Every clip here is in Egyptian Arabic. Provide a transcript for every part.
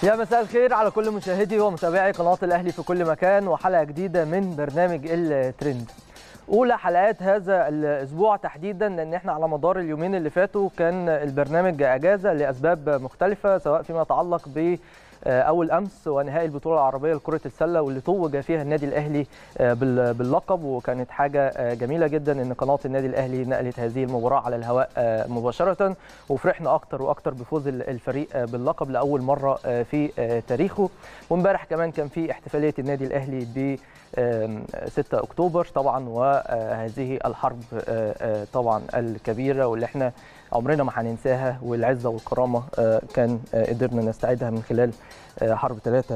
يا مساء الخير على كل مشاهدي ومتابعي قناة الأهلي في كل مكان وحلقة جديدة من برنامج الترند أولى حلقات هذا الأسبوع تحديدا لأن احنا على مدار اليومين اللي فاتوا كان البرنامج أجازة لأسباب مختلفة سواء فيما يتعلق ب اول امس ونهائي البطوله العربيه لكره السله واللي توج فيها النادي الاهلي باللقب وكانت حاجه جميله جدا ان قناه النادي الاهلي نقلت هذه المباراه على الهواء مباشره وفرحنا اكتر واكتر بفوز الفريق باللقب لاول مره في تاريخه وامبارح كمان كان في احتفاليه النادي الاهلي ب 6 اكتوبر طبعا وهذه الحرب طبعا الكبيره واللي احنا عمرنا ما هننساها والعزه والكرامه كان قدرنا نستعيدها من خلال حرب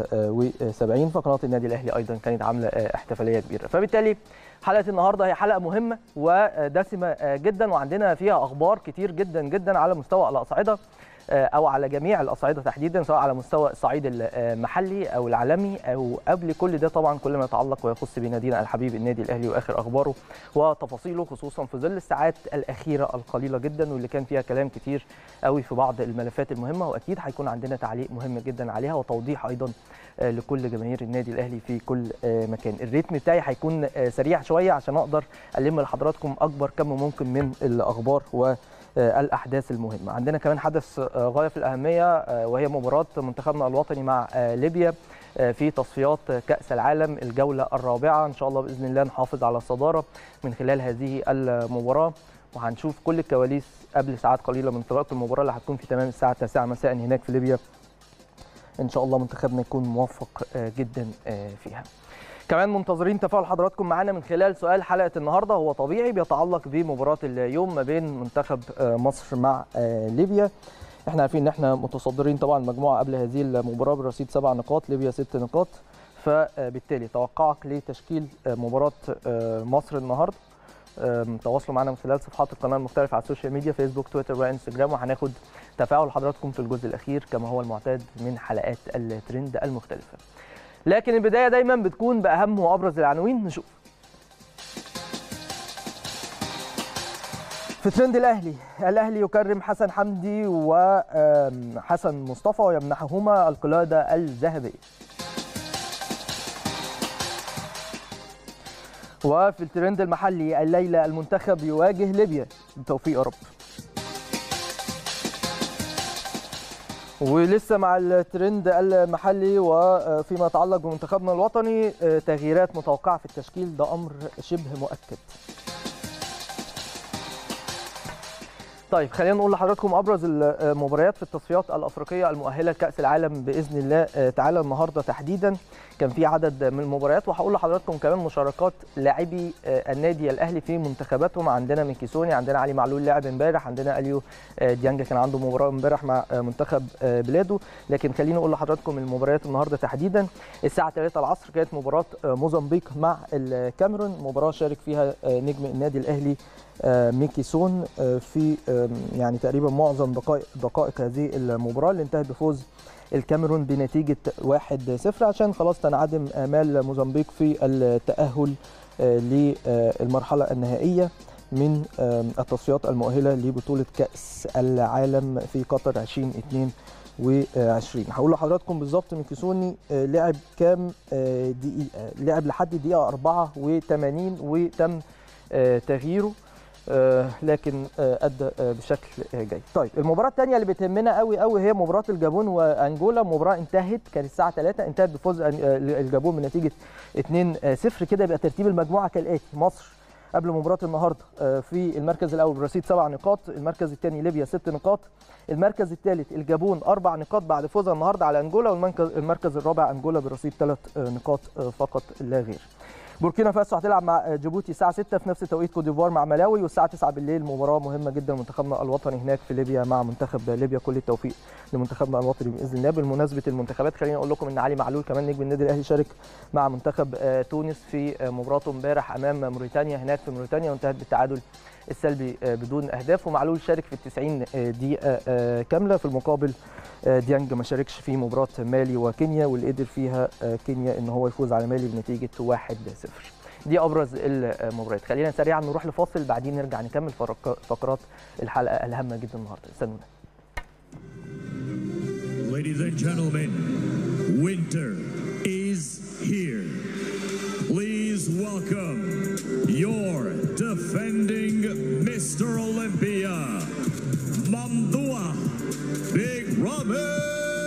73 فقناه النادي الاهلي ايضا كانت عامله احتفاليه كبيره فبالتالي حلقه النهارده هي حلقه مهمه ودسمه جدا وعندنا فيها اخبار كتير جدا جدا على مستوى الاصعده او على جميع الاصعده تحديدا سواء على مستوى الصعيد المحلي او العالمي او قبل كل ده طبعا كل ما يتعلق ويخص بنادينا الحبيب النادي الاهلي واخر اخباره وتفاصيله خصوصا في ظل الساعات الاخيره القليله جدا واللي كان فيها كلام كتير قوي في بعض الملفات المهمه واكيد هيكون عندنا تعليق مهم جدا عليها وتوضيح ايضا لكل جماهير النادي الاهلي في كل مكان الريتم بتاعي هيكون سريع شويه عشان اقدر الم لحضراتكم اكبر كم ممكن من الاخبار و الاحداث المهمه عندنا كمان حدث غايه في الاهميه وهي مباراه منتخبنا الوطني مع ليبيا في تصفيات كاس العالم الجوله الرابعه ان شاء الله باذن الله نحافظ على الصداره من خلال هذه المباراه وهنشوف كل الكواليس قبل ساعات قليله من انطلاق المباراه اللي هتكون في تمام الساعه 9 مساء هناك في ليبيا ان شاء الله منتخبنا يكون موفق جدا فيها كمان منتظرين تفاعل حضراتكم معنا من خلال سؤال حلقه النهارده هو طبيعي بيتعلق بمباراه اليوم ما بين منتخب مصر مع ليبيا احنا عارفين ان احنا متصدرين طبعا المجموعه قبل هذه المباراه برصيد سبع نقاط ليبيا ست نقاط فبالتالي توقعك لتشكيل مباراه مصر النهارده تواصلوا معنا من خلال صفحات القناه المختلفه على السوشيال ميديا فيسبوك تويتر وانستجرام وهناخد تفاعل حضراتكم في الجزء الاخير كما هو المعتاد من حلقات الترند المختلفه لكن البدايه دايما بتكون باهم وابرز العناوين نشوف في ترند الاهلي الاهلي يكرم حسن حمدي وحسن مصطفى ويمنحهما القلاده الذهبيه وفي الترند المحلي الليله المنتخب يواجه ليبيا بالتوفيق يا رب ولسه مع الترند المحلي وفيما يتعلق بمنتخبنا الوطني تغييرات متوقعه في التشكيل ده امر شبه مؤكد. طيب خلينا نقول لحضراتكم ابرز المباريات في التصفيات الافريقيه المؤهله لكاس العالم باذن الله تعالى النهارده تحديدا كان في عدد من المباريات وهقول لحضراتكم كمان مشاركات لاعبي النادي الاهلي في منتخباتهم عندنا ميكيسوني عندنا علي معلول لعب امبارح عندنا اليو ديانجا كان عنده مباراه امبارح مع منتخب بلاده لكن خليني اقول لحضراتكم المباريات النهارده تحديدا الساعه 3 العصر كانت مباراه موزمبيق مع الكاميرون مباراه شارك فيها نجم النادي الاهلي ميكي سون في يعني تقريبا معظم دقائق دقائق هذه المباراه اللي انتهت بفوز الكاميرون بنتيجه 1-0 عشان خلاص تنعدم امال موزمبيق في التاهل للمرحله النهائيه من التصفيات المؤهله لبطوله كاس العالم في قطر 2022 هقول لحضراتكم بالظبط ميكيسوني لعب كام دقيقه لعب لحد الدقيقه 84 وتم تغييره آه لكن آه ادى آه بشكل جيد. طيب المباراه الثانيه اللي بتهمنا قوي قوي هي مباراه الجابون وانجولا، مباراه انتهت كانت الساعه 3 انتهت بفوز الجابون بنتيجه 2-0 كده يبقى ترتيب المجموعه كالاتي مصر قبل مباراه النهارده في المركز الاول برصيد سبع نقاط، المركز الثاني ليبيا ست نقاط، المركز الثالث الجابون اربع نقاط بعد فوزها النهارده على انجولا والمركز الرابع انجولا برصيد ثلاث نقاط فقط لا غير. بوركينا فاسو هتلعب مع جيبوتي الساعه 6 في نفس توقيت كوت ديفوار مع ملاوي والساعه 9 بالليل مباراه مهمه جدا منتخبنا الوطني هناك في ليبيا مع منتخب ليبيا كل التوفيق لمنتخبنا الوطني باذن الله بالمناسبه المنتخبات خليني اقول لكم ان علي معلول كمان نجم النادي الاهلي شارك مع منتخب تونس في مباراته امبارح امام موريتانيا هناك في موريتانيا وانتهت بالتعادل السلبي بدون اهداف ومعلول شارك في ال 90 دقيقه كامله في المقابل ديانج ما شاركش في مباراه مالي وكينيا واللي قدر فيها كينيا ان هو يفوز على مالي بنتيجه 1-0 دي ابرز المباريات خلينا سريعا نروح لفاصل بعدين نرجع نكمل فقرات الحلقه الهامه جدا النهارده استنونا Ladies and gentlemen, winter is here. Please welcome your defending Mr. Olympia, Mamdua Big Robin.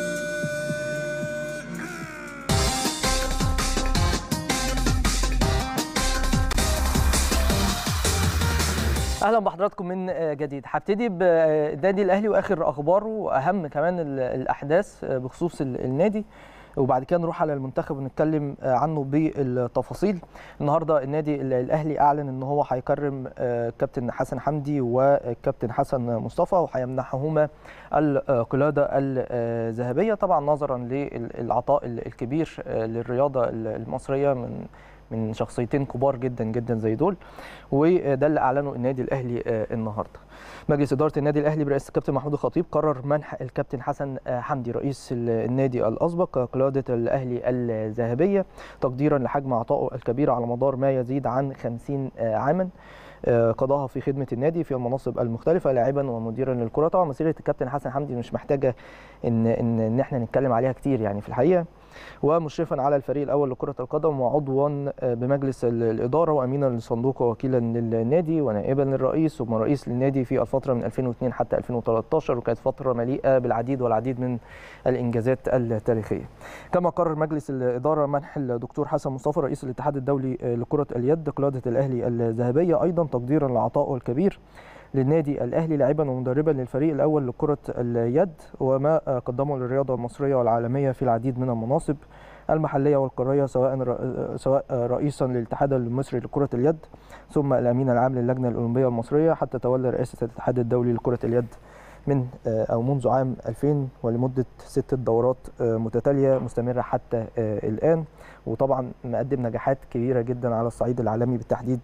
اهلا بحضراتكم من جديد هبتدي بالنادي الاهلي واخر اخباره واهم كمان ال- الاحداث بخصوص ال- النادي وبعد كده نروح على المنتخب ونتكلم عنه بالتفاصيل النهارده النادي ال- الاهلي اعلن ان هو هيكرم كابتن حسن حمدي وكابتن حسن مصطفى وهيمنحهما القلاده الذهبيه طبعا نظرا للعطاء الكبير للرياضه المصريه من من شخصيتين كبار جدا جدا زي دول وده اللي اعلنه النادي الاهلي النهارده مجلس اداره النادي الاهلي برئاسه الكابتن محمود الخطيب قرر منح الكابتن حسن حمدي رئيس النادي الاسبق قلاده الاهلي الذهبيه تقديرا لحجم عطائه الكبير على مدار ما يزيد عن 50 عاما قضاها في خدمه النادي في المناصب المختلفه لاعبا ومديرا للكره طبعا مسيره الكابتن حسن حمدي مش محتاجه ان ان ان احنا نتكلم عليها كتير يعني في الحقيقه ومشرفا على الفريق الاول لكره القدم وعضوا بمجلس الاداره وامينا للصندوق ووكيلا للنادي ونائبا للرئيس ثم رئيس للنادي في الفتره من 2002 حتى 2013 وكانت فتره مليئه بالعديد والعديد من الانجازات التاريخيه. كما قرر مجلس الاداره منح الدكتور حسن مصطفى رئيس الاتحاد الدولي لكره اليد قلاده الاهلي الذهبيه ايضا تقديرا لعطائه الكبير للنادي الاهلي لاعبا ومدربا للفريق الاول لكره اليد وما قدمه للرياضه المصريه والعالميه في العديد من المناصب المحليه والقاريه سواء سواء رئيسا للاتحاد المصري لكره اليد ثم الامين العام للجنه الاولمبيه المصريه حتى تولى رئاسه الاتحاد الدولي لكره اليد من او منذ عام 2000 ولمده ست دورات متتاليه مستمره حتى الان وطبعا مقدم نجاحات كبيره جدا على الصعيد العالمي بالتحديد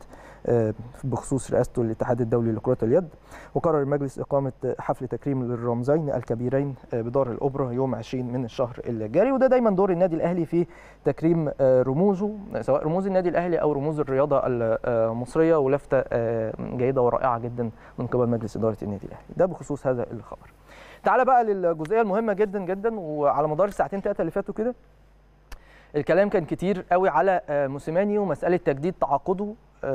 بخصوص رئاسته للاتحاد الدولي لكره اليد وقرر المجلس اقامه حفل تكريم للرمزين الكبيرين بدار الاوبرا يوم 20 من الشهر الجاري وده دايما دور النادي الاهلي في تكريم رموزه سواء رموز النادي الاهلي او رموز الرياضه المصريه ولفته جيده ورائعه جدا من قبل مجلس اداره النادي الاهلي ده بخصوص هذا الخبر تعال بقى للجزئيه المهمه جدا جدا وعلى مدار الساعتين ثلاثه اللي فاتوا كده الكلام كان كتير قوي على موسيماني ومساله تجديد تعاقده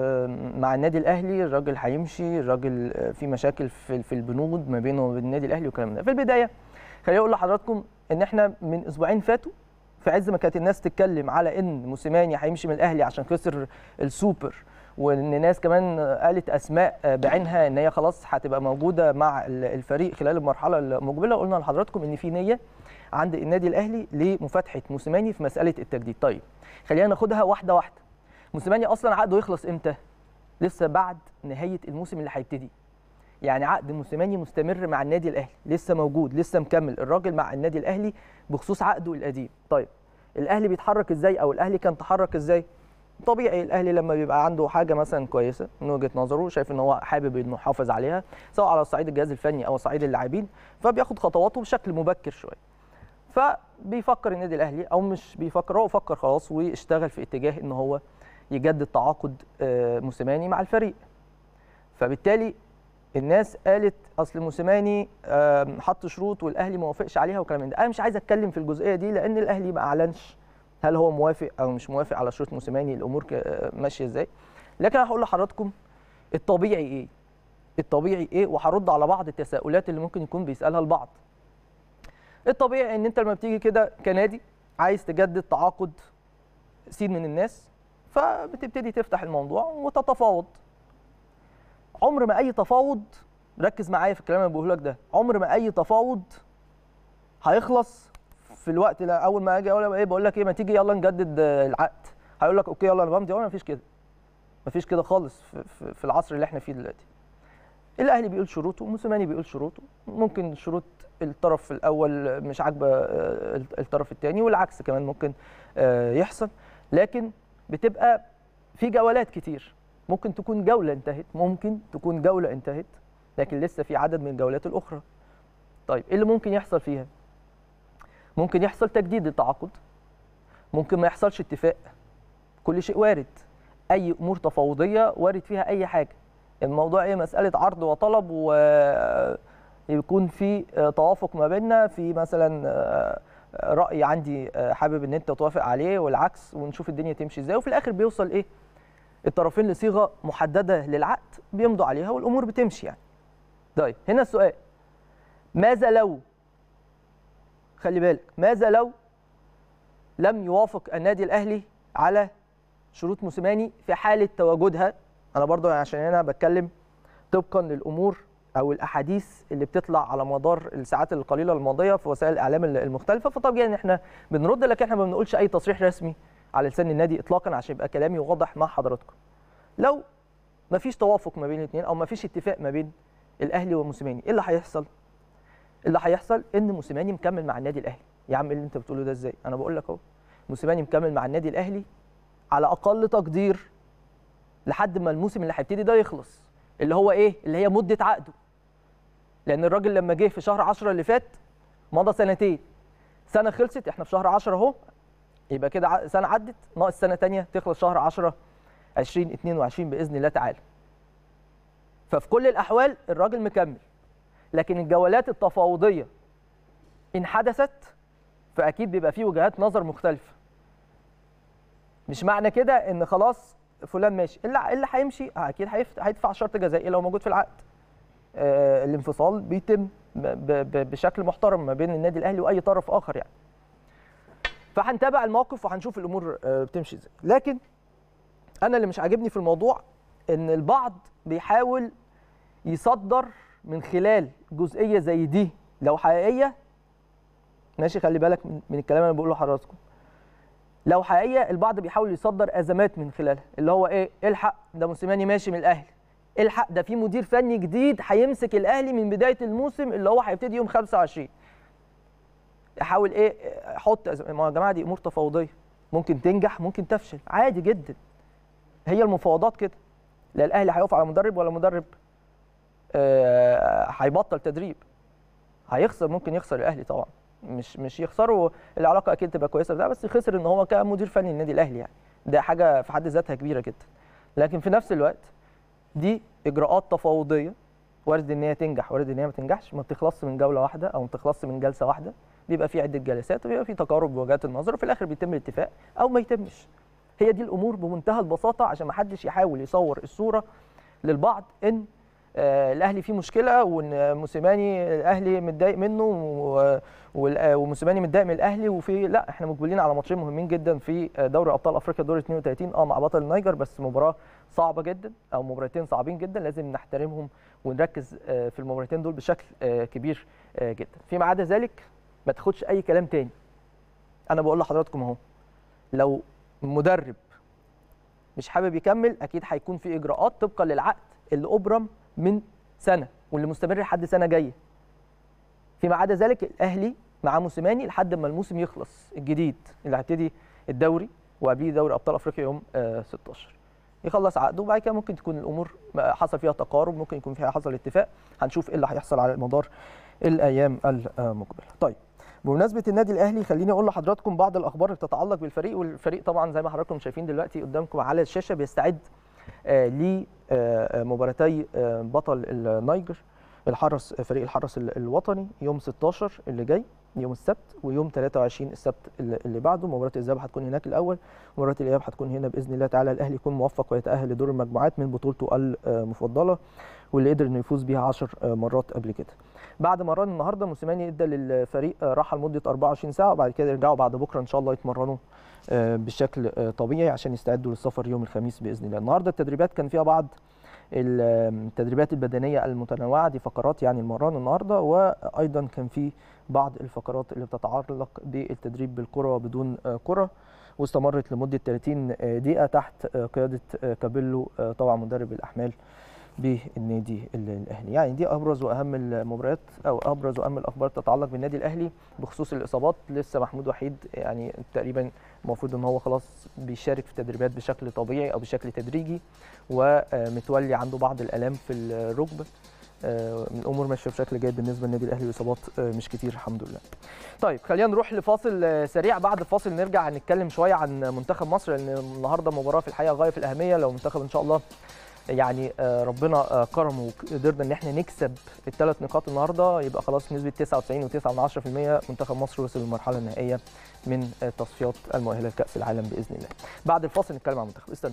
مع النادي الاهلي الراجل هيمشي الراجل في مشاكل في في البنود ما بينه وبين النادي الاهلي والكلام ده في البدايه خليني اقول لحضراتكم ان احنا من اسبوعين فاتوا في عز ما كانت الناس تتكلم على ان موسيماني هيمشي من الاهلي عشان خسر السوبر وان ناس كمان قالت اسماء بعينها ان هي خلاص هتبقى موجوده مع الفريق خلال المرحله المقبله قلنا لحضراتكم ان في نيه عند النادي الاهلي لمفاتحه موسيماني في مساله التجديد طيب خلينا ناخدها واحده واحده موسيماني اصلا عقده يخلص امتى لسه بعد نهايه الموسم اللي هيبتدي يعني عقد موسيماني مستمر مع النادي الاهلي لسه موجود لسه مكمل الراجل مع النادي الاهلي بخصوص عقده القديم طيب الاهلي بيتحرك ازاي او الاهلي كان تحرك ازاي طبيعي الاهلي لما بيبقى عنده حاجه مثلا كويسه من وجهه نظره شايف ان هو حابب انه يحافظ عليها سواء على صعيد الجهاز الفني او صعيد اللاعبين فبياخد خطواته بشكل مبكر شويه فبيفكر النادي الاهلي او مش بيفكر هو فكر خلاص واشتغل في اتجاه ان هو يجدد تعاقد موسيماني مع الفريق فبالتالي الناس قالت اصل موسيماني حط شروط والاهلي ما وافقش عليها وكلام من ده انا مش عايز اتكلم في الجزئيه دي لان الاهلي ما اعلنش هل هو موافق او مش موافق على شروط موسيماني الامور ماشيه ازاي لكن انا هقول لحضراتكم الطبيعي ايه الطبيعي ايه وهرد على بعض التساؤلات اللي ممكن يكون بيسالها البعض الطبيعي ان انت لما بتيجي كده كنادي عايز تجدد تعاقد سين من الناس فبتبتدي تفتح الموضوع وتتفاوض عمر ما اي تفاوض ركز معايا في الكلام اللي بقوله لك ده عمر ما اي تفاوض هيخلص في الوقت ده اول ما اجي اقول ايه بقول لك ايه ما تيجي يلا نجدد العقد هيقول لك اوكي يلا انا بمضي ما فيش كده ما فيش كده خالص في, في, في العصر اللي احنا فيه دلوقتي الاهلي بيقول شروطه موسيماني بيقول شروطه ممكن شروط الطرف الاول مش عاجبه الطرف الثاني والعكس كمان ممكن يحصل لكن بتبقى في جولات كتير ممكن تكون جوله انتهت ممكن تكون جوله انتهت لكن لسه في عدد من الجولات الاخرى طيب ايه اللي ممكن يحصل فيها ممكن يحصل تجديد التعاقد ممكن ما يحصلش اتفاق كل شيء وارد اي امور تفاوضيه وارد فيها اي حاجه الموضوع ايه مساله عرض وطلب و يكون في آه، توافق ما بيننا في مثلا آه، آه، راي عندي آه، حابب ان انت توافق عليه والعكس ونشوف الدنيا تمشي ازاي وفي الاخر بيوصل ايه الطرفين لصيغه محدده للعقد بيمضوا عليها والامور بتمشي يعني طيب هنا السؤال ماذا لو خلي بالك ماذا لو لم يوافق النادي الاهلي على شروط موسيماني في حاله تواجدها انا برضو عشان هنا بتكلم طبقا للامور او الاحاديث اللي بتطلع على مدار الساعات القليله الماضيه في وسائل الاعلام المختلفه فطبيعي ان احنا بنرد لكن احنا ما بنقولش اي تصريح رسمي على لسان النادي اطلاقا عشان يبقى كلامي واضح مع حضراتكم لو ما فيش توافق ما بين الاثنين او ما فيش اتفاق ما بين الاهلي وموسيماني ايه اللي هيحصل اللي هيحصل ان موسيماني مكمل مع النادي الاهلي يا عم إيه اللي انت بتقوله ده ازاي انا بقول لك اهو موسيماني مكمل مع النادي الاهلي على اقل تقدير لحد ما الموسم اللي هيبتدي ده يخلص اللي هو ايه اللي هي مده عقده لان الراجل لما جه في شهر 10 اللي فات مضى سنتين سنه خلصت احنا في شهر 10 اهو يبقى كده ع- سنه عدت ناقص سنه تانية تخلص شهر 10 2022 باذن الله تعالى ففي كل الاحوال الراجل مكمل لكن الجولات التفاوضيه ان حدثت فاكيد بيبقى فيه وجهات نظر مختلفه مش معنى كده ان خلاص فلان ماشي اللي اللي هيمشي اكيد هيفت- هيدفع شرط جزائي لو موجود في العقد آه، الانفصال بيتم ب- ب- بشكل محترم ما بين النادي الاهلي واي طرف اخر يعني فهنتابع الموقف وهنشوف الامور آه، بتمشي ازاي لكن انا اللي مش عاجبني في الموضوع ان البعض بيحاول يصدر من خلال جزئيه زي دي لو حقيقيه ماشي خلي بالك من من الكلام اللي انا بقوله لحضراتكم لو حقيقيه البعض بيحاول يصدر ازمات من خلالها اللي هو ايه الحق ده موسيماني ماشي من الاهلي الحق ده في مدير فني جديد هيمسك الاهلي من بدايه الموسم اللي هو هيبتدي يوم 25 يحاول ايه حط أز- ما يا جماعه دي امور تفاوضيه ممكن تنجح ممكن تفشل عادي جدا هي المفاوضات كده لا الاهلي هيقف على مدرب ولا مدرب آه، هيبطل تدريب هيخسر ممكن يخسر الاهلي طبعا مش مش يخسروا العلاقه اكيد تبقى كويسه بتاع بس خسر ان هو كمدير فني للنادي الاهلي يعني ده حاجه في حد ذاتها كبيره جدا لكن في نفس الوقت دي اجراءات تفاوضيه وارد ان هي تنجح وارد ان هي ما تنجحش ما بتخلصش من جوله واحده او ما بتخلصش من جلسه واحده بيبقى في عده جلسات وبيبقى في تقارب بوجهات النظر وفي الاخر بيتم الاتفاق او ما يتمش هي دي الامور بمنتهى البساطه عشان ما حدش يحاول يصور الصوره للبعض ان آه، الاهلي فيه مشكله وان موسيماني الاهلي متضايق منه و- وال- آه، وموسيماني متضايق من الاهلي وفي لا احنا مقبلين على ماتشين مهمين جدا في آه، دوري ابطال افريقيا دور 32 اه مع بطل النيجر بس مباراه صعبه جدا او مباراتين صعبين جدا لازم نحترمهم ونركز آه، في المباراتين دول بشكل آه، كبير آه، جدا فيما عدا ذلك ما تاخدش اي كلام تاني انا بقول لحضراتكم اهو لو مدرب مش حابب يكمل اكيد هيكون في اجراءات طبقا للعقد اللي ابرم من سنه واللي مستمر لحد سنه جايه فيما عدا ذلك الاهلي مع موسيماني لحد ما الموسم يخلص الجديد اللي هيبتدي الدوري وقبليه دوري ابطال افريقيا يوم آه، 16 يخلص عقده وبعد كده ممكن تكون الامور حصل فيها تقارب ممكن يكون فيها حصل اتفاق هنشوف ايه اللي هيحصل على مدار الايام المقبله طيب بمناسبه النادي الاهلي خليني اقول لحضراتكم بعض الاخبار اللي بتتعلق بالفريق والفريق طبعا زي ما حضراتكم شايفين دلوقتي قدامكم على الشاشه بيستعد لمباراتي بطل النيجر الحرس فريق الحرس ال- الوطني يوم 16 اللي جاي يوم السبت ويوم 23 السبت اللي اللي بعده مباراه الذهاب هتكون هناك الاول مباراه الاياب هتكون هنا باذن الله تعالى الاهلي يكون موفق ويتاهل لدور المجموعات من بطولته المفضله واللي قدر انه يفوز بيها 10 مرات قبل كده بعد مران النهارده موسيماني ادى للفريق راحه لمده 24 ساعه وبعد كده يرجعوا بعد بكره ان شاء الله يتمرنوا آه، بشكل آه، طبيعي عشان يستعدوا للسفر يوم الخميس باذن الله النهارده التدريبات كان فيها بعض التدريبات البدنيه المتنوعه دي فقرات يعني المران النهارده وايضا كان في بعض الفقرات اللي بتتعلق بالتدريب بالكره وبدون آه، كره واستمرت لمده 30 دقيقه تحت آه، قياده آه، كابيلو آه، طبعا مدرب الاحمال بالنادي الاهلي يعني دي ابرز واهم المباريات او ابرز واهم الاخبار تتعلق بالنادي الاهلي بخصوص الاصابات لسه محمود وحيد يعني تقريبا المفروض ان هو خلاص بيشارك في التدريبات بشكل طبيعي او بشكل تدريجي ومتولي عنده بعض الالام في الركبه آه، الامور ماشيه بشكل جيد بالنسبه للنادي الاهلي واصابات آه، مش كتير الحمد لله. طيب خلينا نروح لفاصل آه، سريع بعد الفاصل نرجع نتكلم شويه عن منتخب مصر لان النهارده مباراه في الحقيقه غايه في الاهميه لو منتخب ان شاء الله يعني آه، ربنا آه، كرمه وقدرنا ان احنا نكسب الثلاث نقاط النهارده يبقى خلاص نسبه 99.9% منتخب مصر وصل للمرحله النهائيه من آه، تصفيات المؤهله لكاس العالم باذن الله. بعد الفاصل نتكلم عن المنتخب استنوا.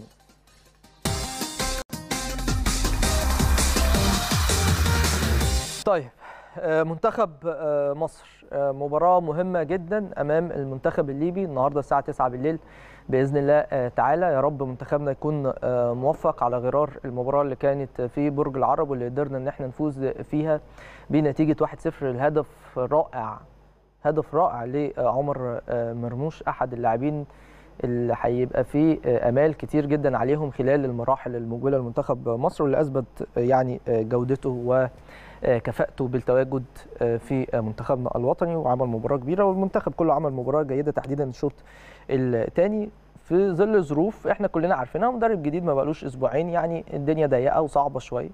طيب آه، منتخب آه، مصر آه، مباراة مهمة جدا أمام المنتخب الليبي النهاردة الساعة 9 بالليل بإذن الله آه، تعالى يا رب منتخبنا يكون آه، موفق على غرار المباراة اللي كانت في برج العرب واللي قدرنا إن احنا نفوز فيها بنتيجة 1-0 الهدف رائع هدف رائع لعمر آه، مرموش أحد اللاعبين اللي هيبقى فيه آه، امال كتير جدا عليهم خلال المراحل المقبله لمنتخب مصر واللي اثبت آه، يعني آه، جودته وكفاءته بالتواجد آه، في آه، منتخبنا الوطني وعمل مباراه كبيره والمنتخب كله عمل مباراه جيده تحديدا الشوط الثاني في ظل ظروف احنا كلنا عارفينها مدرب جديد ما بقالوش اسبوعين يعني الدنيا ضيقه وصعبه شويه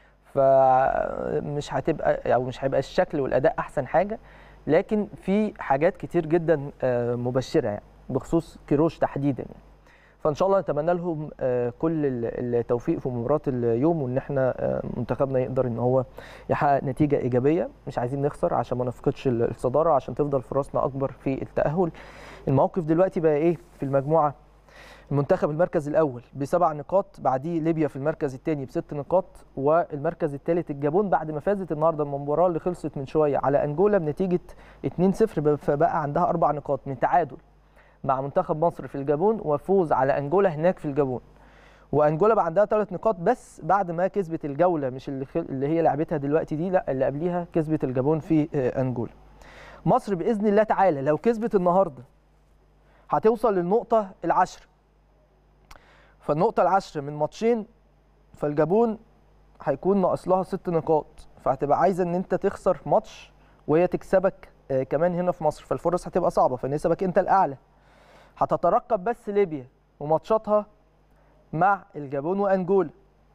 فمش هتبقى او مش هيبقى الشكل والاداء احسن حاجه لكن في حاجات كتير جدا آه، مبشره يعني بخصوص كيروش تحديدا يعني فان شاء الله نتمنى لهم آه، كل ال- التوفيق في مباراه اليوم وان احنا آه، منتخبنا يقدر ان هو يحقق نتيجه ايجابيه مش عايزين نخسر عشان ما نفقدش ال- الصداره عشان تفضل فرصنا اكبر في التاهل الموقف دلوقتي بقى ايه في المجموعه المنتخب المركز الاول بسبع نقاط بعديه ليبيا في المركز الثاني بست نقاط والمركز الثالث الجابون بعد ما فازت النهارده المباراه اللي خلصت من شويه على انجولا بنتيجه 2-0 فبقى عندها اربع نقاط من تعادل مع منتخب مصر في الجابون وفوز على انجولا هناك في الجابون وانجولا بقى عندها ثلاث نقاط بس بعد ما كسبت الجوله مش اللي, خل... اللي هي لعبتها دلوقتي دي لا اللي قبليها كسبت الجابون في آه، انجولا مصر باذن الله تعالى لو كسبت النهارده هتوصل للنقطه العشر فالنقطه العشر من ماتشين فالجابون هيكون ناقص لها ست نقاط فهتبقى عايزه ان انت تخسر ماتش وهي تكسبك آه، كمان هنا في مصر فالفرص هتبقى صعبه فنسبك انت الاعلى هتترقب بس ليبيا وماتشاتها مع الجابون وانجولا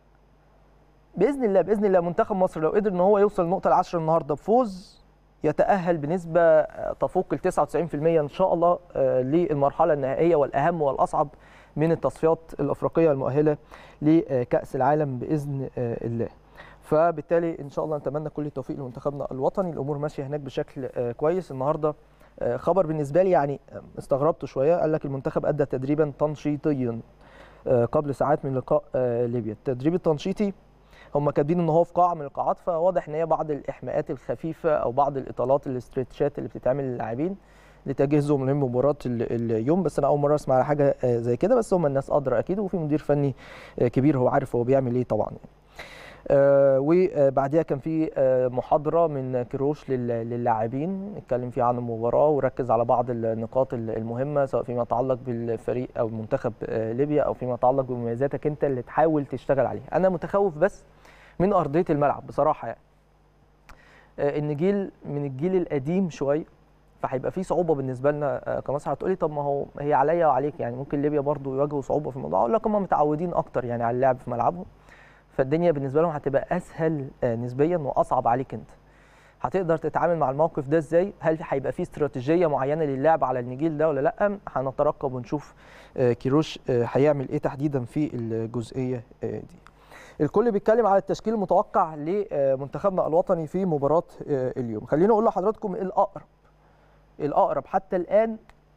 باذن الله باذن الله منتخب مصر لو قدر ان هو يوصل النقطه العشرة النهارده بفوز يتاهل بنسبه آه، تفوق ال 99% ان شاء الله آه، للمرحله النهائيه والاهم والاصعب من التصفيات الافريقيه المؤهله لكاس العالم باذن آه، الله فبالتالي ان شاء الله نتمنى كل التوفيق لمنتخبنا الوطني الامور ماشيه هناك بشكل آه، كويس النهارده آه، خبر بالنسبه لي يعني آه، استغربته شويه قال لك المنتخب ادى تدريبا تنشيطيا آه، قبل ساعات من لقاء آه، ليبيا التدريب التنشيطي هم كاتبين ان هو في قاعه من القاعات فواضح ان هي بعض الاحماءات الخفيفه او بعض الاطالات الاسترتشات اللي بتتعمل للاعبين لتجهيزهم لمباراه ال- اليوم بس انا اول مره اسمع على حاجه آه، زي كده بس هم الناس ادرى اكيد وفي مدير فني آه، كبير هو عارف هو بيعمل ايه طبعا يعني. آه، وبعديها كان في آه، محاضره من كروش لل- للاعبين اتكلم فيها عن المباراه وركز على بعض النقاط ال- المهمه سواء فيما يتعلق بالفريق او منتخب آه، ليبيا او فيما يتعلق بمميزاتك انت اللي تحاول تشتغل عليها انا متخوف بس من ارضيه الملعب بصراحه يعني آه، ان جيل من الجيل القديم شويه فهيبقى في صعوبه بالنسبه لنا آه، كمصر هتقولي طب ما هو هي عليا وعليك يعني ممكن ليبيا برضو يواجهوا صعوبه في الموضوع اقول لك هم متعودين اكتر يعني على اللعب في ملعبهم فالدنيا بالنسبه لهم هتبقى اسهل آه، نسبيا واصعب عليك انت هتقدر تتعامل مع الموقف ده ازاي هل هيبقى في استراتيجيه معينه للعب على النجيل ده ولا لا هنترقب ونشوف آه، كيروش آه، هيعمل ايه تحديدا في الجزئيه آه، دي الكل بيتكلم على التشكيل المتوقع لمنتخبنا الوطني في مباراه آه، اليوم خليني اقول لحضراتكم الاقرب الاقرب حتى الان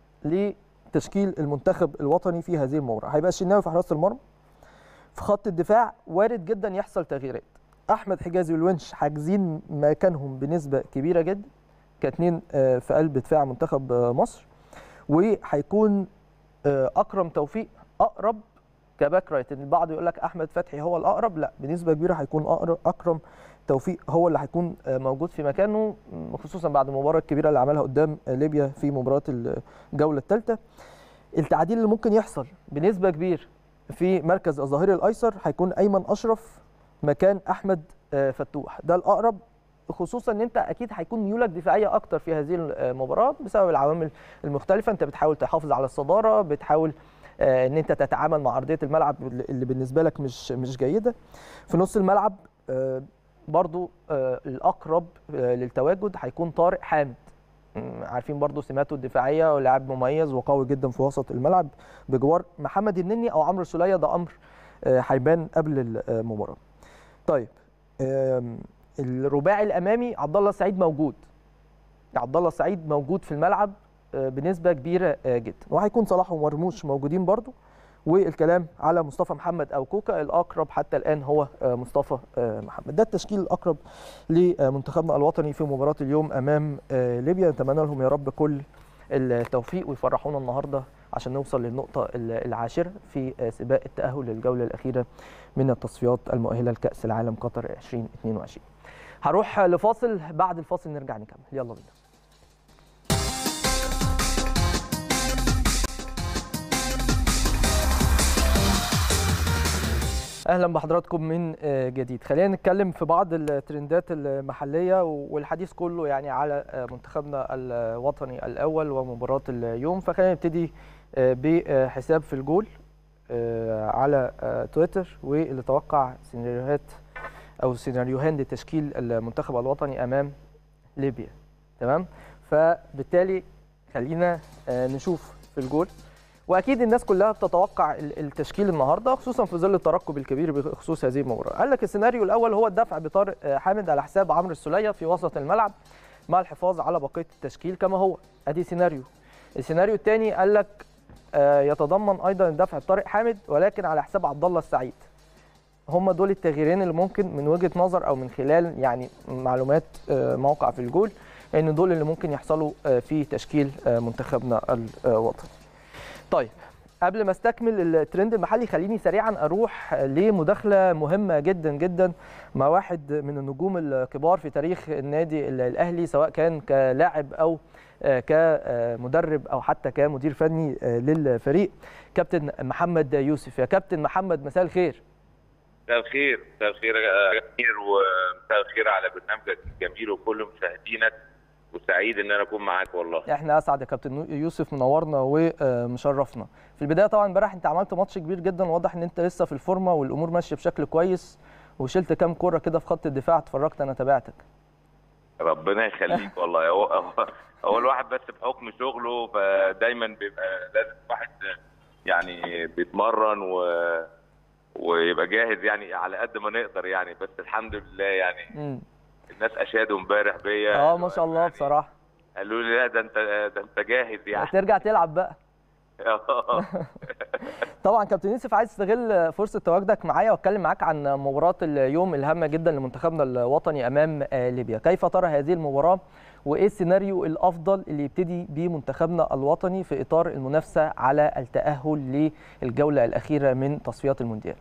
لتشكيل المنتخب الوطني في هذه المباراه هيبقى الشناوي في حراسه المرمى في خط الدفاع وارد جدا يحصل تغييرات احمد حجازي والونش حاجزين مكانهم بنسبه كبيره جدا كاتنين آه، في قلب دفاع منتخب آه، مصر وهيكون آه، اكرم توفيق اقرب كباك رايت ان البعض يقول لك احمد فتحي هو الاقرب لا بنسبه كبيره هيكون أقرب اكرم توفيق هو اللي هيكون آه، موجود في مكانه م، خصوصا بعد المباراه الكبيره اللي عملها قدام آه، ليبيا في مباراه الجوله الثالثه التعديل اللي ممكن يحصل بنسبه كبيره في مركز الظهير الايسر هيكون ايمن اشرف مكان احمد آه، فتوح ده الاقرب خصوصا ان انت اكيد هيكون ميولك دفاعيه اكتر في هذه المباراه بسبب العوامل المختلفه انت بتحاول تحافظ على الصداره بتحاول آه، ان انت تتعامل مع ارضيه الملعب اللي اللي بالنسبه لك مش مش جيده في نص الملعب آه، برضو آه، الاقرب آه، للتواجد هيكون طارق حامد م، عارفين برضو سماته الدفاعيه ولاعب مميز وقوي جدا في وسط الملعب بجوار محمد النني او عمرو سوليه ده امر آه، هيبان قبل المباراه طيب آم، الرباعي الامامي عبد الله السعيد موجود عبد الله السعيد موجود في الملعب آه، بنسبه كبيره آه، جدا وهيكون صلاح ومرموش موجودين برضو والكلام على مصطفى محمد او كوكا الاقرب حتى الان هو آه، مصطفى آه، محمد ده التشكيل الاقرب لمنتخبنا الوطني في مباراه اليوم امام آه، ليبيا نتمنى لهم يا رب كل التوفيق ويفرحونا النهارده عشان نوصل للنقطه ال- العاشره في آه، سباق التاهل للجوله الاخيره من التصفيات المؤهله لكاس العالم قطر 2022 هروح لفاصل بعد الفاصل نرجع نكمل يلا بينا اهلا بحضراتكم من آه، جديد خلينا نتكلم في بعض الترندات المحليه والحديث كله يعني على آه، منتخبنا الوطني الاول ومباراه اليوم فخلينا نبتدي آه، بحساب في الجول آه، على آه، تويتر واللي توقع سيناريوهات او سيناريوهان لتشكيل المنتخب الوطني امام ليبيا تمام فبالتالي خلينا آه، نشوف في الجول واكيد الناس كلها بتتوقع ال- التشكيل النهارده خصوصا في ظل الترقب الكبير بخصوص هذه المباراه قال لك السيناريو الاول هو الدفع بطارق آه، حامد على حساب عمرو السوليه في وسط الملعب مع الحفاظ على بقيه التشكيل كما هو ادي سيناريو السيناريو الثاني قال لك آه، يتضمن ايضا الدفع بطارق حامد ولكن على حساب عبد الله السعيد هم دول التغييرين اللي ممكن من وجهه نظر او من خلال يعني معلومات آه، موقع في الجول ان دول اللي ممكن يحصلوا آه، في تشكيل آه، منتخبنا الوطني. طيب قبل ما استكمل الترند المحلي خليني سريعا اروح لمداخله مهمه جدا جدا مع واحد من النجوم الكبار في تاريخ النادي الاهلي سواء كان كلاعب او آه، كمدرب او حتى كمدير فني آه، للفريق كابتن محمد يوسف يا كابتن محمد مساء الخير مساء الخير مساء الخير يا جميل ومساء الخير على برنامجك الجميل وكل مشاهدينك وسعيد ان انا اكون معاك والله احنا اسعد يا كابتن يوسف منورنا ومشرفنا في البدايه طبعا امبارح انت عملت ماتش كبير جدا واضح ان انت لسه في الفورمه والامور ماشيه بشكل كويس وشلت كام كوره كده في خط الدفاع اتفرجت انا تابعتك ربنا يخليك والله هو هو- هو الواحد بس بحكم شغله فدايما بيبقى لازم الواحد يعني بيتمرن و ويبقى جاهز يعني على قد ما نقدر يعني بس الحمد لله يعني امم الناس اشادوا امبارح بيا اه ما شاء الله يعني بصراحه قالوا لي لا ده انت ده انت جاهز يعني ترجع تلعب بقى طبعا كابتن يوسف عايز استغل فرصه تواجدك معايا واتكلم معاك عن مباراه اليوم الهامه جدا لمنتخبنا الوطني امام آه، ليبيا كيف ترى هذه المباراه وايه السيناريو الافضل اللي يبتدي بيه منتخبنا الوطني في اطار المنافسه على التاهل للجوله الاخيره من تصفيات المونديال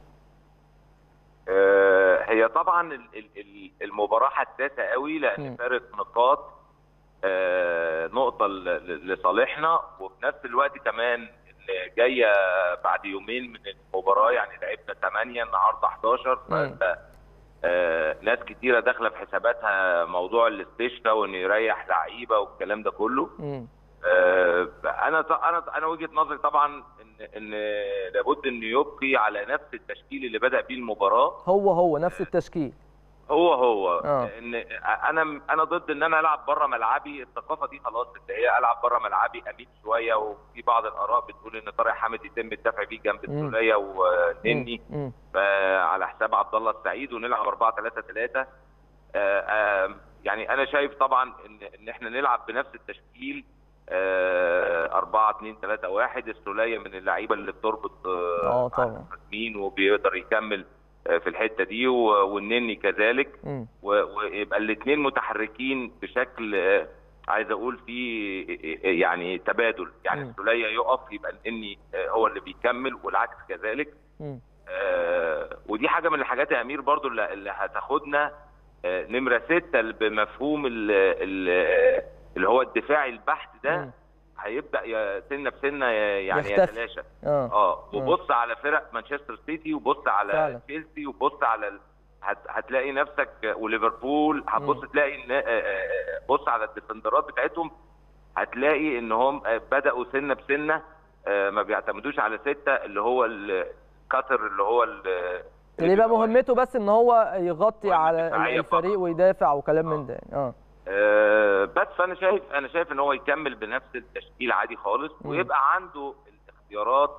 آه، هي طبعا ال- ال- ال- المباراه حساسه قوي مم. لان فارق نقاط آه، نقطه ل- ل- لصالحنا وفي نفس الوقت كمان اللي جايه بعد يومين من المباراه يعني لعبنا 8 النهارده 11 فانت آه، ناس كتيره داخله في حساباتها موضوع الاستشفاء وانه يريح لعيبه والكلام ده كله مم. آه، انا انا انا وجهه نظري طبعا ان ان لابد انه يبقي على نفس التشكيل اللي بدا بيه المباراه هو هو نفس التشكيل هو هو آه. ان انا انا ضد ان انا العب بره ملعبي الثقافه دي خلاص اللي هي العب بره ملعبي امين شويه وفي بعض الاراء بتقول ان طارق حامد يتم الدفع بيه جنب مم. السوليه ونني مم. على حساب عبد الله السعيد ونلعب 4 3 3 يعني انا شايف طبعا ان ان احنا نلعب بنفس التشكيل 4 2 3 1 السوليه من اللعيبه اللي بتربط اه طبعا مين وبيقدر يكمل آه، في الحته دي و- والنني كذلك مم. و- ويبقى الاثنين متحركين بشكل آه، عايز اقول فيه آه، يعني تبادل يعني مم. السوليه يقف يبقى النني آه، هو اللي بيكمل والعكس كذلك مم. آه، ودي حاجه من الحاجات يا امير برضو اللي اللي هتاخدنا آه، نمره سته بمفهوم ال- ال- اللي هو الدفاعي البحت ده مم. هيبدا ي- سنه بسنه ي- يعني يختفي. يتلاشى اه اه وبص على فرق مانشستر سيتي وبص على فعلا. تشيلسي وبص على ال... هت... هتلاقي نفسك وليفربول هتبص مم. تلاقي ان آه، آه، بص على الديفندرات بتاعتهم هتلاقي ان هم آه، بداوا سنه بسنه آه، ما بيعتمدوش على سته اللي هو الكاتر اللي هو ال- اللي يبقى مهمته بس ان هو يغطي مهمة على دفاعية الفريق فقط. ويدافع وكلام آه. من ده يعني. اه آه، بس فانا شايف انا شايف ان هو يكمل بنفس التشكيل عادي خالص مم. ويبقى عنده الاختيارات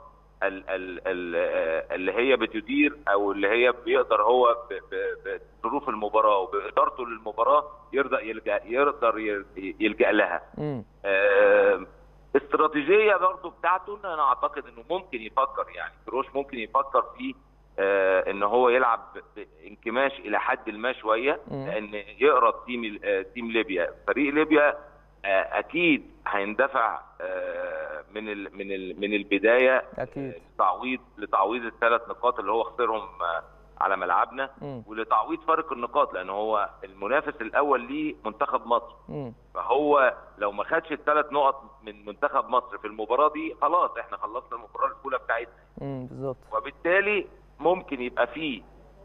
ال- ال- ال- آه، اللي هي بتدير او اللي هي بيقدر هو ب- ب- بظروف المباراه وبادارته للمباراه يرضى يلجا يقدر يل- يلجا لها مم. آه، استراتيجيه برضه بتاعته ان انا اعتقد انه ممكن يفكر يعني كروش ممكن يفكر في آه، ان هو يلعب بانكماش الى حد ما شويه مم. لان يقرا تيم آه، تيم ليبيا فريق ليبيا آه، اكيد هيندفع آه، من ال من ال من البدايه اكيد لتعويض لتعويض الثلاث نقاط اللي هو خسرهم آه، على ملعبنا مم. ولتعويض فارق النقاط لان هو المنافس الاول ليه منتخب مصر مم. فهو لو ما خدش الثلاث نقط من منتخب مصر في المباراه دي خلاص احنا خلصنا المباراه الاولى بتاعتنا مم. بالظبط وبالتالي ممكن يبقى فيه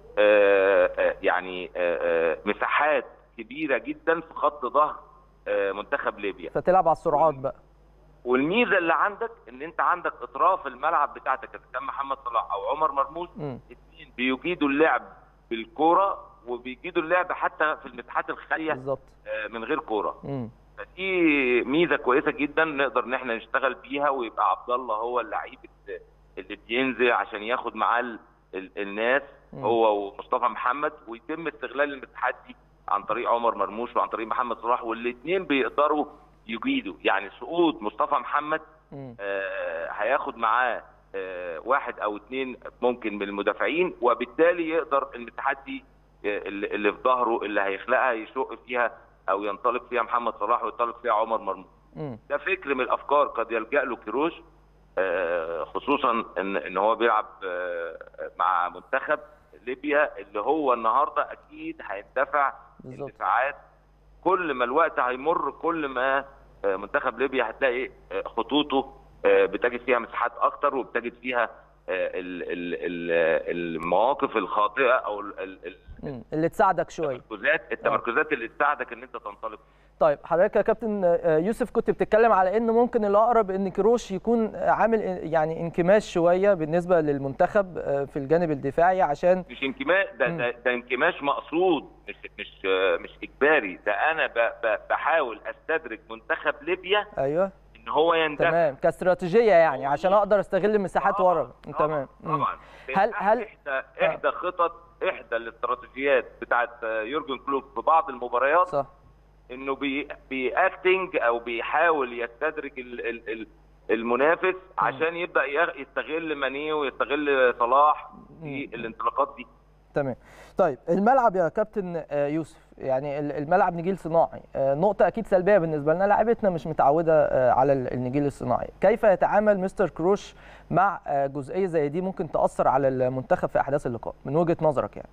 آه، آه، يعني آه، آه، مساحات كبيره جدا في خط ظهر آه، منتخب ليبيا فتلعب على السرعات بقى والميزه اللي عندك ان انت عندك اطراف الملعب بتاعتك اذا كان محمد صلاح او عمر مرموش مم. الاثنين بيجيدوا اللعب بالكوره وبيجيدوا اللعب حتى في المساحات الخاليه بالظبط آه، من غير كوره مم. فدي ميزه كويسه جدا نقدر ان احنا نشتغل بيها ويبقى عبد الله هو اللعيب اللي- اللي بينزل عشان ياخد معاه ال- ال- الناس مم. هو ومصطفى محمد ويتم استغلال المساحات دي عن طريق عمر مرموش وعن طريق محمد صلاح والاثنين بيقدروا يجيدوا يعني سقوط مصطفى محمد مم. آه، هياخد معاه آه، واحد او اثنين ممكن من المدافعين وبالتالي يقدر المساحات دي آه، اللي اللي في ظهره اللي هيخلقها يشق فيها او ينطلق فيها محمد صلاح وينطلق فيها عمر مرموش مم. ده فكر من الافكار قد يلجا له كيروش آه، خصوصا ان ان هو بيلعب آه، مع منتخب ليبيا اللي هو النهارده اكيد هيندفع بالظبط اندفاعات كل ما الوقت هيمر كل ما آه، منتخب ليبيا هتلاقي آه، خطوطه آه، بتجد فيها مساحات اكتر وبتجد فيها آه، ال- ال- ال- المواقف الخاطئه او ال- ال- ال- مم. اللي تساعدك شويه التمركزات التمركزات اللي تساعدك ان انت تنطلق طيب حضرتك يا كابتن آه، يوسف كنت بتتكلم على ان ممكن الاقرب ان كروش يكون عامل يعني انكماش شويه بالنسبه للمنتخب آه، في الجانب الدفاعي عشان مش انكماش ده, مم. ده, ده انكماش مقصود مش مش آه، مش اجباري ده انا ب- ب- بحاول استدرج منتخب ليبيا ايوه ان هو يندفع تمام كاستراتيجيه يعني عشان اقدر استغل المساحات طبعاً، ورا تمام مم. طبعا هل- هل- احدى احدى خطط احدى الاستراتيجيات بتاعت آه، يورجن كلوب في بعض المباريات صح انه بي بيأكتنج او بيحاول يستدرج ال ال ال المنافس عشان يبدا يغ- يستغل ماني ويستغل صلاح في الانطلاقات دي تمام طيب الملعب يا كابتن آه، يوسف يعني ال- الملعب نجيل صناعي آه، نقطة أكيد سلبية بالنسبة لنا لاعبتنا مش متعودة آه، على ال- النجيل الصناعي كيف يتعامل مستر كروش مع آه، جزئية زي دي ممكن تأثر على المنتخب في أحداث اللقاء من وجهة نظرك يعني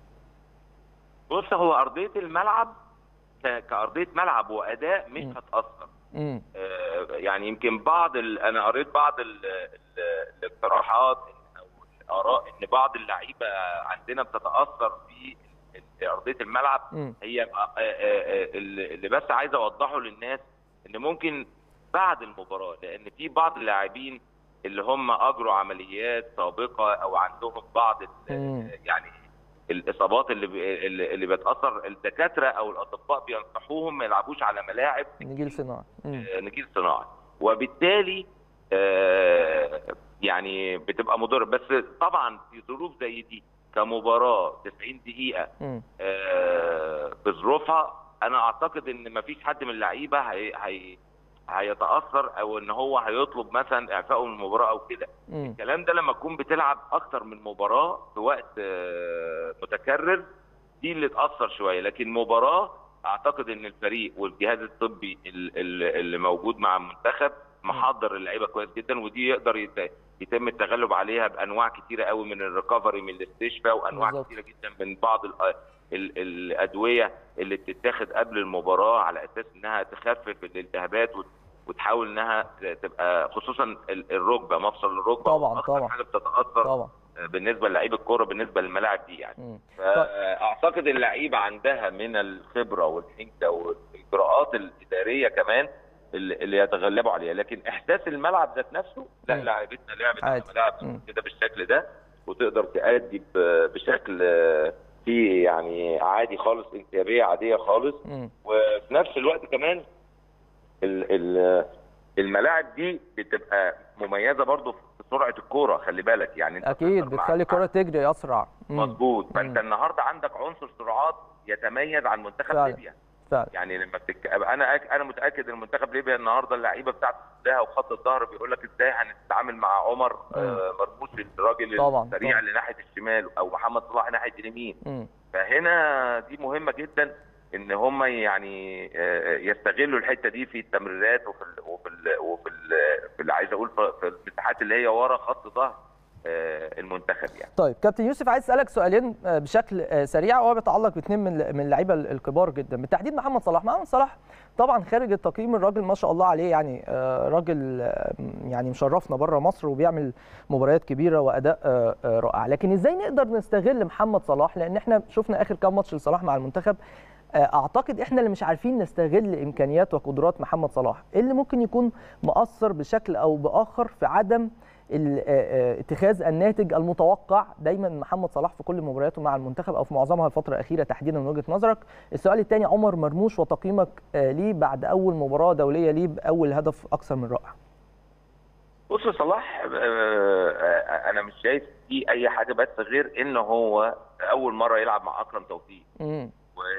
بص هو ارضيه الملعب ك- كارضيه ملعب واداء مش مم. هتاثر امم آه، يعني يمكن بعض ال... انا قريت بعض ال... ال... الاقتراحات او الاراء ان بعض اللعيبه عندنا بتتاثر في ال- ارضيه الملعب امم هي آه، آه، آه، اللي اللي بس عايز اوضحه للناس ان ممكن بعد المباراه لان في بعض اللاعبين اللي هم اجروا عمليات سابقه او عندهم بعض ال- مم. يعني الاصابات اللي بي- اللي اللي بتاثر الدكاتره او الاطباء بينصحوهم ما يلعبوش على ملاعب نجيل صناعي مم. نجيل صناعي وبالتالي آه، يعني بتبقى مضر بس طبعا في ظروف زي دي كمباراه 90 دقيقه مم. آه، بظروفها انا اعتقد ان مفيش حد من اللعيبه هي هي هيتاثر او ان هو هيطلب مثلا اعفائه من المباراه او كده مم. الكلام ده لما تكون بتلعب اكتر من مباراه في وقت آه، متكرر دي اللي تاثر شويه لكن مباراه اعتقد ان الفريق والجهاز الطبي ال- ال- اللي موجود مع المنتخب محضر اللعيبه كويس جدا ودي يقدر يت- يتم التغلب عليها بانواع كتيره قوي من الريكفري من الاستشفاء وانواع بالظبط. كتيره جدا من بعض ال ال الادويه اللي بتتاخد قبل المباراه على اساس انها تخفف الالتهابات وت- وتحاول انها تبقى خصوصا ال- الركبه مفصل الركبه طبعاً، أكتر طبعاً. حاجه بتتاثر طبعا بالنسبه للعيبه الكوره بالنسبه للملاعب دي يعني مم. فاعتقد اللعيبه عندها من الخبره والحنكه والاجراءات الاداريه كمان اللي اللي يتغلبوا عليها لكن احداث الملعب ذات نفسه لا مم. لعيبتنا لعبت على عادي. ملاعب مم. كده بالشكل ده وتقدر تأدي ب- بشكل آه، فيه يعني عادي خالص انسيابيه عاديه خالص مم. وفي نفس الوقت كمان ال- ال- الملاعب دي بتبقى مميزه برضو في بسرعه الكوره خلي بالك يعني انت اكيد بتقدر مع- بتخلي الكره تجري اسرع مم. مظبوط فانت مم. النهارده عندك عنصر سرعات يتميز عن منتخب فعلا. ليبيا فعلا يعني لما بتك... انا أك... انا متاكد ان منتخب ليبيا النهارده اللعيبه بتاعته ده وخط الظهر بيقول لك ازاي هنتعامل مع عمر آه مرموش الراجل طبعاً، السريع طبعاً. اللي ناحيه الشمال او محمد صلاح ناحيه اليمين مم. فهنا دي مهمه جدا ان هم يعني آه، يستغلوا الحته دي في التمريرات وفي ال وفي ال وفي ال في اللي عايز اقول في في المساحات اللي هي ورا خط ظهر آه، المنتخب يعني طيب كابتن يوسف عايز اسالك سؤالين آه، بشكل آه، سريع وهو بيتعلق باثنين من من اللعيبه الكبار جدا بالتحديد محمد صلاح محمد صلاح طبعا خارج التقييم الراجل ما شاء الله عليه يعني آه، راجل آه، يعني مشرفنا بره مصر وبيعمل مباريات كبيره واداء آه، آه، رائع لكن ازاي نقدر نستغل محمد صلاح لان احنا شفنا اخر كام ماتش لصلاح مع المنتخب آه، اعتقد احنا اللي مش عارفين نستغل امكانيات وقدرات محمد صلاح إيه اللي ممكن يكون مؤثر بشكل او باخر في عدم ال- آه، آه، اتخاذ الناتج المتوقع دايما من محمد صلاح في كل مبارياته مع المنتخب او في معظمها الفتره الاخيره تحديدا من وجهه نظرك السؤال الثاني عمر مرموش وتقييمك آه، ليه بعد اول مباراه دوليه ليه باول هدف اكثر من رائع بص صلاح آه، آه، انا مش شايف فيه اي حاجه بس غير ان هو اول مره يلعب مع اكرم توفيق امم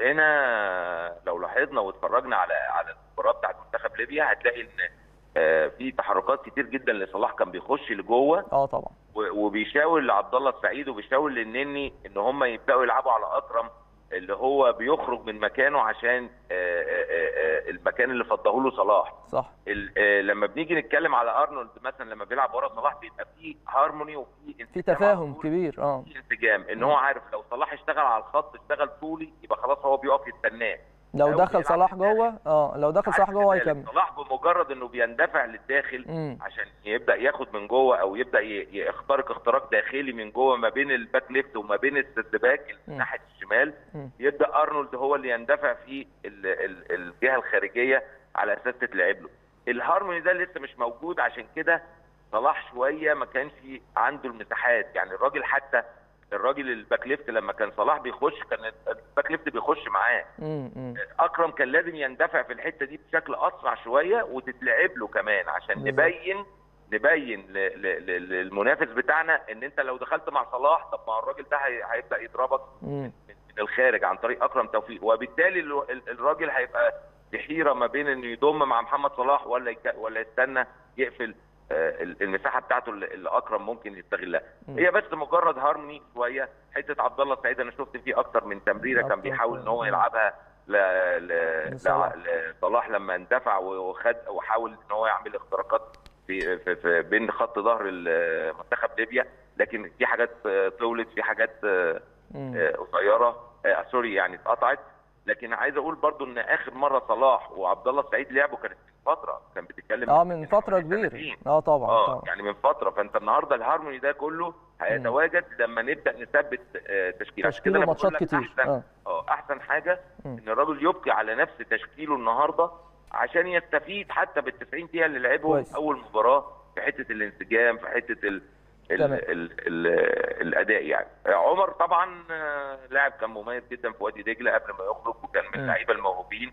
وهنا لو لاحظنا واتفرجنا على على المباراه بتاعت منتخب ليبيا هتلاقي ان آه، في تحركات كتير جدا لصلاح كان بيخش لجوه اه طبعا و- وبيشاور لعبد الله السعيد وبيشاور للنني ان هم يبداوا يلعبوا على اكرم اللي هو بيخرج من مكانه عشان آه، آه، آه، المكان اللي فضاه له صلاح صح ال- آه، لما بنيجي نتكلم على ارنولد مثلا لما بيلعب ورا صلاح بيبقى فيه هارموني وفي في انسجام تفاهم على طول. كبير اه في انسجام ان هو عارف لو صلاح اشتغل على الخط اشتغل طولي يبقى خلاص هو بيقف يستناه لو لو دخل بيلعب صلاح بالداخل. جوه اه لو دخل صلاح عكس جوه ذلك، هيكمل صلاح بمجرد انه بيندفع للداخل امم عشان يبدا ياخد من جوه او يبدا ي- يخترق اختراق داخلي من جوه ما بين الباك ليفت وما بين السيرد باك مم. ناحيه الشمال مم. يبدا ارنولد هو اللي يندفع في ال- ال- الجهه الخارجيه على اساس تتلعب له الهارموني ده لسه مش موجود عشان كده صلاح شويه ما كانش عنده المساحات يعني الراجل حتى الراجل الباك ليفت لما كان صلاح بيخش كان الباك ليفت بيخش معاه امم اكرم كان لازم يندفع في الحته دي بشكل اسرع شويه وتتلعب له كمان عشان بالظبط. نبين نبين ل- ل- ل- للمنافس بتاعنا ان انت لو دخلت مع صلاح طب ما الراجل ده هي- هيبدا يضربك امم من من الخارج عن طريق اكرم توفيق وبالتالي ال- ال- الراجل هيبقى في حيره ما بين انه يضم مع محمد صلاح ولا يك- ولا يستنى يقفل آه، ال- المساحه بتاعته اللي اللي اكرم ممكن يستغلها مم. هي بس مجرد هارموني شويه حته عبد الله السعيد انا شفت فيه اكتر من تمريره كان أكتر. بيحاول ان هو مم. يلعبها ل... ل... لصلاح. ل- لصلاح لما اندفع وخد وحاول ان هو يعمل اختراقات في, في, في بين خط ظهر ال- منتخب ليبيا لكن في حاجات آه، طولت في حاجات آه، امم آه، قصيره آه، سوري يعني اتقطعت لكن عايز اقول برضو ان اخر مره صلاح وعبد الله السعيد لعبوا كانت من فتره كان بتتكلم اه من فتره كبيره سنتين. اه طبعا اه طبعا يعني من فتره فانت النهارده الهارموني ده كله هيتواجد لما نبدا نثبت آه، تشكيل عشان تشكيل كده أنا وماتشات بقول لك كتير احسن اه اه احسن حاجه مم. ان الراجل يبقي على نفس تشكيله النهارده عشان يستفيد حتى بال 90 دقيقه اللي لعبهم كويس. اول مباراه في حته الانسجام في حته ال ال تمام. ال ال الاداء يعني عمر طبعا آه، لاعب كان مميز جدا في وادي دجله قبل ما يخرج وكان من مم. اللعيبه الموهوبين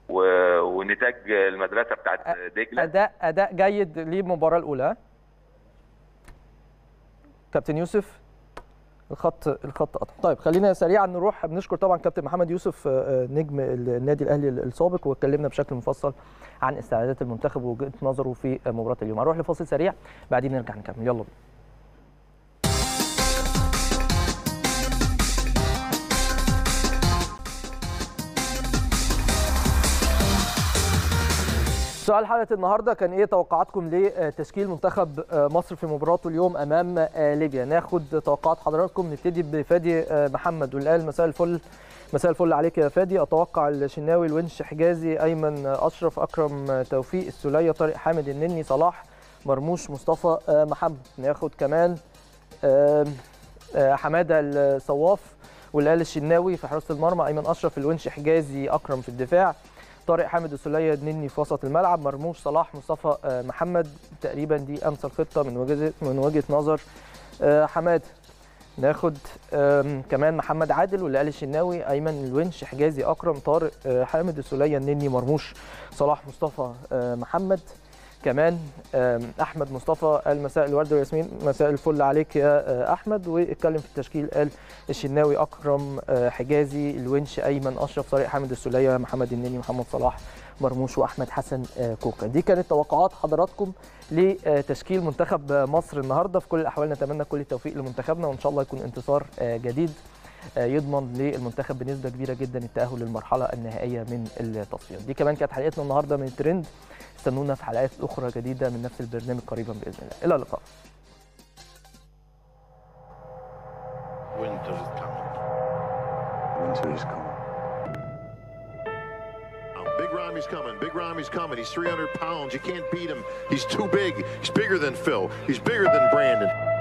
و- ونتاج المدرسه بتاعت دجله اداء اداء جيد للمباراه الاولى ها؟ كابتن يوسف الخط الخط قطع طيب خلينا سريعا نروح بنشكر طبعا كابتن محمد يوسف آه، نجم النادي الاهلي السابق واتكلمنا بشكل مفصل عن استعدادات المنتخب ووجهه نظره في مباراه اليوم هنروح لفاصل سريع بعدين نرجع نكمل يلا بينا سؤال حلقه النهارده كان ايه توقعاتكم لتشكيل منتخب مصر في مباراته اليوم امام ليبيا ناخد توقعات حضراتكم نبتدي بفادي محمد والقال مساء الفل مساء الفل عليك يا فادي اتوقع الشناوي الونش حجازي ايمن اشرف اكرم توفيق السوليه طارق حامد النني صلاح مرموش مصطفى محمد ناخد كمان آم، آه، حماده الصواف واللي قال الشناوي في حراسه المرمى ايمن اشرف الونش حجازي اكرم في الدفاع طارق حامد السوليه النني في وسط الملعب مرموش صلاح مصطفى آه، محمد تقريبا دي امثل خطه من وجهه من وجهه نظر آه، حماد ناخد آم، كمان محمد عادل واللي قال الشناوي ايمن الونش حجازي اكرم طارق آه، حامد السوليه النني مرموش صلاح مصطفى آه، محمد كمان آم، احمد مصطفى قال مساء الورد والياسمين مساء الفل عليك يا آه، احمد واتكلم في التشكيل قال الشناوي اكرم آه، حجازي الونش ايمن اشرف طارق حامد السوليه محمد النني محمد صلاح مرموش واحمد حسن آه، كوكا دي كانت توقعات حضراتكم لتشكيل منتخب مصر النهارده في كل الاحوال نتمنى كل التوفيق لمنتخبنا وان شاء الله يكون انتصار آه، جديد آه، يضمن للمنتخب بنسبه كبيره جدا التاهل للمرحله النهائيه من التصفيات دي كمان كانت حلقتنا النهارده من الترند استنونا في حلقات اخرى جديده من نفس البرنامج قريبا باذن الله الى اللقاء Winter is coming. Winter is coming. Oh, Big Rami's coming. Big Rami's coming. He's 300 pounds. You can't beat him. He's too big. He's bigger than Phil. He's bigger than Brandon.